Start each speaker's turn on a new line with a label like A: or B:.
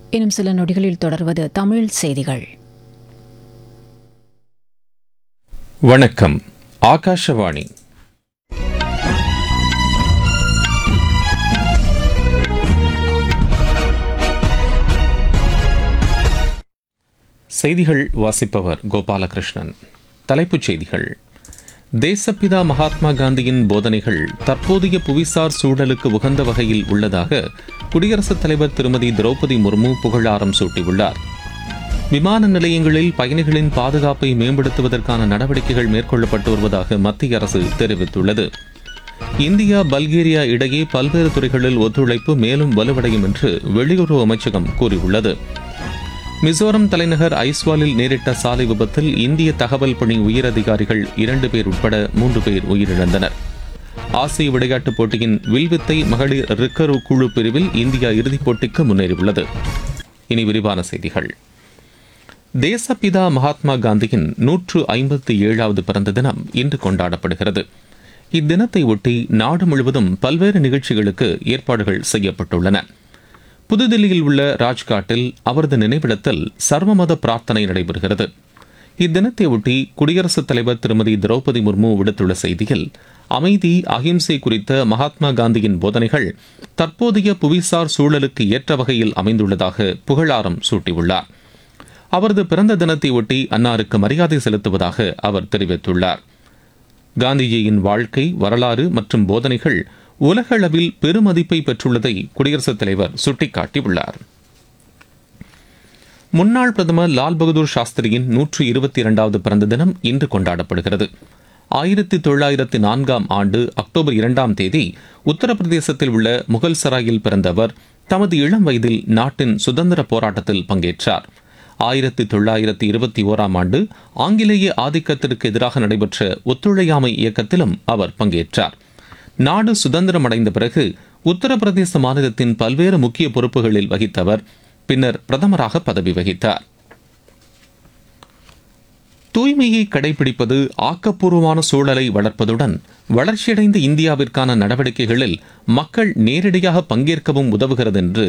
A: இன்னும் சில நொடிகளில் தொடர்வது தமிழ் செய்திகள்
B: வணக்கம் ஆகாஷவாணி செய்திகள் வாசிப்பவர் கோபாலகிருஷ்ணன் தலைப்புச் செய்திகள் தேசப்பிதா மகாத்மா காந்தியின் போதனைகள் தற்போதைய புவிசார் சூழலுக்கு உகந்த வகையில் உள்ளதாக குடியரசுத் தலைவர் திருமதி திரௌபதி முர்மு புகழாரம் சூட்டியுள்ளார் விமான நிலையங்களில் பயணிகளின் பாதுகாப்பை மேம்படுத்துவதற்கான நடவடிக்கைகள் மேற்கொள்ளப்பட்டு வருவதாக மத்திய அரசு தெரிவித்துள்ளது இந்தியா பல்கேரியா இடையே பல்வேறு துறைகளில் ஒத்துழைப்பு மேலும் வலுவடையும் என்று வெளியுறவு அமைச்சகம் கூறியுள்ளது மிசோரம் தலைநகர் ஐஸ்வாலில் நேரிட்ட சாலை விபத்தில் இந்திய தகவல் பணி உயரதிகாரிகள் இரண்டு பேர் உட்பட மூன்று பேர் உயிரிழந்தனர் ஆசிய விளையாட்டுப் போட்டியின் வில்வித்தை மகளிர் ரிக்கரு குழு பிரிவில் இந்தியா இறுதிப் போட்டிக்கு முன்னேறியுள்ளது இனி விரிவான செய்திகள் தேசப்பிதா மகாத்மா காந்தியின் நூற்று ஐம்பத்தி ஏழாவது பிறந்த தினம் இன்று கொண்டாடப்படுகிறது இத்தினத்தை ஒட்டி நாடு முழுவதும் பல்வேறு நிகழ்ச்சிகளுக்கு ஏற்பாடுகள் செய்யப்பட்டுள்ளன புதுதில்லியில் உள்ள ராஜ்காட்டில் அவரது நினைவிடத்தில் சர்வமத பிரார்த்தனை நடைபெறுகிறது இத்தினத்தை ஒட்டி குடியரசுத் தலைவர் திருமதி திரௌபதி முர்மு விடுத்துள்ள செய்தியில் அமைதி அகிம்சை குறித்த மகாத்மா காந்தியின் போதனைகள் தற்போதைய புவிசார் சூழலுக்கு ஏற்ற வகையில் அமைந்துள்ளதாக புகழாரம் சூட்டியுள்ளார் அவரது பிறந்த தினத்தை ஒட்டி அன்னாருக்கு மரியாதை செலுத்துவதாக அவர் தெரிவித்துள்ளார் காந்திஜியின் வாழ்க்கை வரலாறு மற்றும் போதனைகள் உலகளவில் பெருமதிப்பை பெற்றுள்ளதை குடியரசுத் தலைவர் சுட்டிக்காட்டியுள்ளார் முன்னாள் பிரதமர் லால் பகதூர் சாஸ்திரியின் நூற்று இருபத்தி இரண்டாவது பிறந்த தினம் இன்று கொண்டாடப்படுகிறது ஆயிரத்தி தொள்ளாயிரத்தி நான்காம் ஆண்டு அக்டோபர் இரண்டாம் தேதி உத்தரப்பிரதேசத்தில் உள்ள முகல் சராயில் பிறந்த அவர் தமது இளம் வயதில் நாட்டின் சுதந்திர போராட்டத்தில் பங்கேற்றார் ஆயிரத்தி தொள்ளாயிரத்தி இருபத்தி ஓராம் ஆண்டு ஆங்கிலேய ஆதிக்கத்திற்கு எதிராக நடைபெற்ற ஒத்துழையாமை இயக்கத்திலும் அவர் பங்கேற்றார் நாடு சுதந்திரம் அடைந்த பிறகு உத்தரப்பிரதேச மாநிலத்தின் பல்வேறு முக்கிய பொறுப்புகளில் வகித்தவர் பின்னர் பிரதமராக பதவி வகித்தார் தூய்மையை கடைபிடிப்பது ஆக்கப்பூர்வமான சூழலை வளர்ப்பதுடன் வளர்ச்சியடைந்த இந்தியாவிற்கான நடவடிக்கைகளில் மக்கள் நேரடியாக பங்கேற்கவும் உதவுகிறது என்று